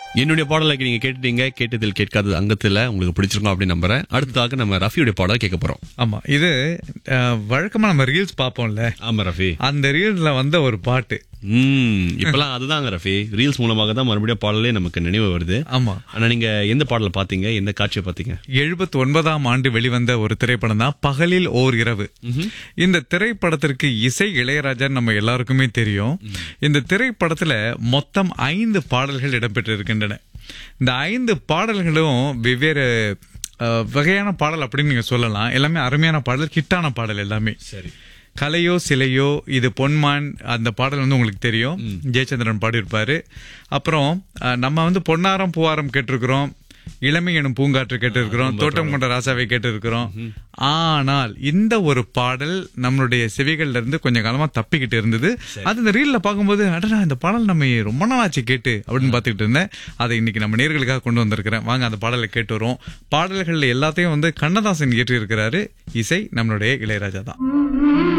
என்னுடைய பாடலை நீங்க கேட்டுட்டீங்க கேட்டதில் கேட்காதது அங்கத்துல உங்களுக்கு பிடிச்சிருக்கும் அப்படின்னு நம்புறேன் அடுத்ததாக நம்ம ரஃபியுடைய பாடலை கேட்க போறோம் ஆமா இது அஹ், வழக்கமா நம்ம ரீல்ஸ் பார்ப்போம்ல ஆமா ரஃபி அந்த ரீல்ஸ்ல வந்த ஒரு பாட்டு ம் இப்பெல்லாம் அதுதாங்க ரஃபி ரீல்ஸ் மூலமாக தான் மறுபடியும் பாடலே நமக்கு நினைவு வருது ஆமா ஆனா நீங்க எந்த பாடலை பாத்தீங்க எந்த காட்சியை பாத்தீங்க எழுபத்தி ஒன்பதாம் ஆண்டு வெளிவந்த ஒரு திரைப்படம் தான் பகலில் ஓர் இரவு இந்த திரைப்படத்திற்கு இசை இளையராஜா நம்ம எல்லாருக்குமே தெரியும் இந்த திரைப்படத்துல மொத்தம் ஐந்து பாடல்கள் இடம்பெற்று இருக்கின்றன இந்த ஐந்து பாடல்களும் வெவ்வேறு அஹ், வகையான பாடல் அப்படின்னு நீங்க சொல்லலாம் எல்லாமே அருமையான பாடல் ஹிட்டான பாடல் எல்லாமே சரி கலையோ சிலையோ இது பொன்மான் அந்த பாடல் வந்து உங்களுக்கு தெரியும் ஜெயச்சந்திரன் பாடியிருப்பாரு அப்புறம் அஹ், நம்ம வந்து பொன்னாரம் பூவாரம் கேட்டிருக்கிறோம் இளமை எனும் பூங்காற்று கேட்டிருக்கிறோம் தோட்டம் கொண்ட ராசாவை கேட்டிருக்கிறோம் ஆனால் இந்த ஒரு பாடல் நம்மளுடைய செவிகள்ல இருந்து கொஞ்சம் காலமா தப்பிக்கிட்டு இருந்தது அது இந்த ரீல்ல பார்க்கும்போது அடடா இந்த பாடல் நம்ம ரொம்ப நாளாச்சு கேட்டு அப்படின்னு பார்த்துக்கிட்டு இருந்தேன் அதை இன்னைக்கு நம்ம நேர்களுக்காக கொண்டு வந்திருக்கிறேன் வாங்க அந்த பாடலை கேட்டு வருவோம் பாடல்கள் எல்லாத்தையும் வந்து கண்ணதாசன் இயற்றி இருக்கிறாரு இசை நம்மளுடைய இளையராஜா தான்